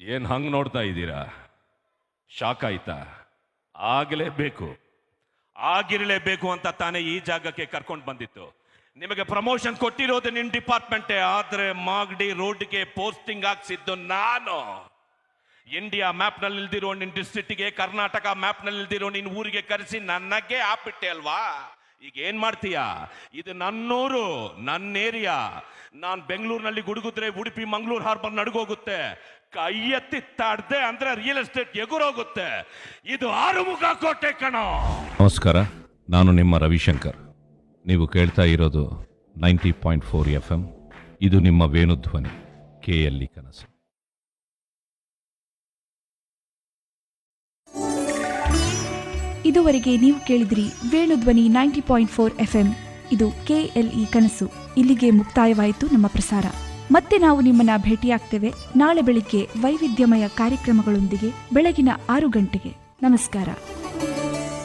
ಏನ್ ಹಂಗ್ ನೋಡ್ತಾ ಇದ್ದೀರಾ ಶಾಕ್ ಆಯ್ತಾ ಆಗಲೇಬೇಕು ಆಗಿರಲೇಬೇಕು ಅಂತ ತಾನೇ ಈ ಜಾಗಕ್ಕೆ ಕರ್ಕೊಂಡು ಬಂದಿತ್ತು ನಿಮಗೆ ಪ್ರಮೋಷನ್ ಕೊಟ್ಟಿರೋದು ನಿನ್ ಡಿಪಾರ್ಟ್ಮೆಂಟೇ ಆದ್ರೆ ಮಾಗಡಿ ರೋಡ್ಗೆ ಪೋಸ್ಟಿಂಗ್ ಹಾಕ್ಸಿದ್ದು ನಾನು ಇಂಡಿಯಾ ಮ್ಯಾಪ್ ನಲ್ಲಿ ಇಲ್ದಿರೋ ನಿನ್ ಡಿಸ್ಟ್ರಿಕ್ಟ್ಗೆ ಕರ್ನಾಟಕ ಮ್ಯಾಪ್ ನಲ್ಲಿ ಇಲ್ದಿರೋ ನಿನ್ ಊರಿಗೆ ಕರೆಸಿ ನನಗೆ ಹಾಕ್ಬಿಟ್ಟೆ ಅಲ್ವಾ ಈಗ ಏನ್ ಮಾಡ್ತೀಯಾ ಇದು ನನ್ನೂರು ನನ್ನ ಏರಿಯಾ ನಾನ್ ಬೆಂಗಳೂರಿನಲ್ಲಿ ಗುಡುಗುದ್ರೆ ಉಡುಪಿ ಮಂಗಳೂರು ಹಾರ್ಬರ್ ನಡುಗೋಗುತ್ತೆ ಕೈ ಎತ್ತಿ ತಾಡ್ದೆ ಅಂದ್ರೆ ರಿಯಲ್ ಎಸ್ಟೇಟ್ ಎಗುರೋಗುತ್ತೆ ಇದು ಆರುಮುಖ ಕೋಟೆ ಕಣೋ ನಮಸ್ಕಾರ ನಾನು ನಿಮ್ಮ ರವಿಶಂಕರ್ ನೀವು ಕೇಳ್ತಾ ಇರೋದು ninety point four F M ಇದು ನಿಮ್ಮ ವೇಣುಧ್ವನಿ ಕೆ ಎಲ್ಲಿ ಕನಸು ಇದುವರೆಗೆ ನೀವು ಕೇಳಿದ್ರಿ Venudhwani ninety point four FM ಇದು ಕೆಎಲ್ಇ ಕನಸು ಇಲ್ಲಿಗೆ ಮುಕ್ತಾಯವಾಯಿತು ನಮ್ಮ ಪ್ರಸಾರ ಮತ್ತೆ ನಾವು ನಿಮ್ಮನ್ನ ಭೇಟಿಯಾಗ್ತೇವೆ ನಾಳೆ ಬೆಳಿಗ್ಗೆ ವೈವಿಧ್ಯಮಯ ಕಾರ್ಯಕ್ರಮಗಳೊಂದಿಗೆ ಬೆಳಗಿನ ಆರು ಗಂಟೆಗೆ ನಮಸ್ಕಾರ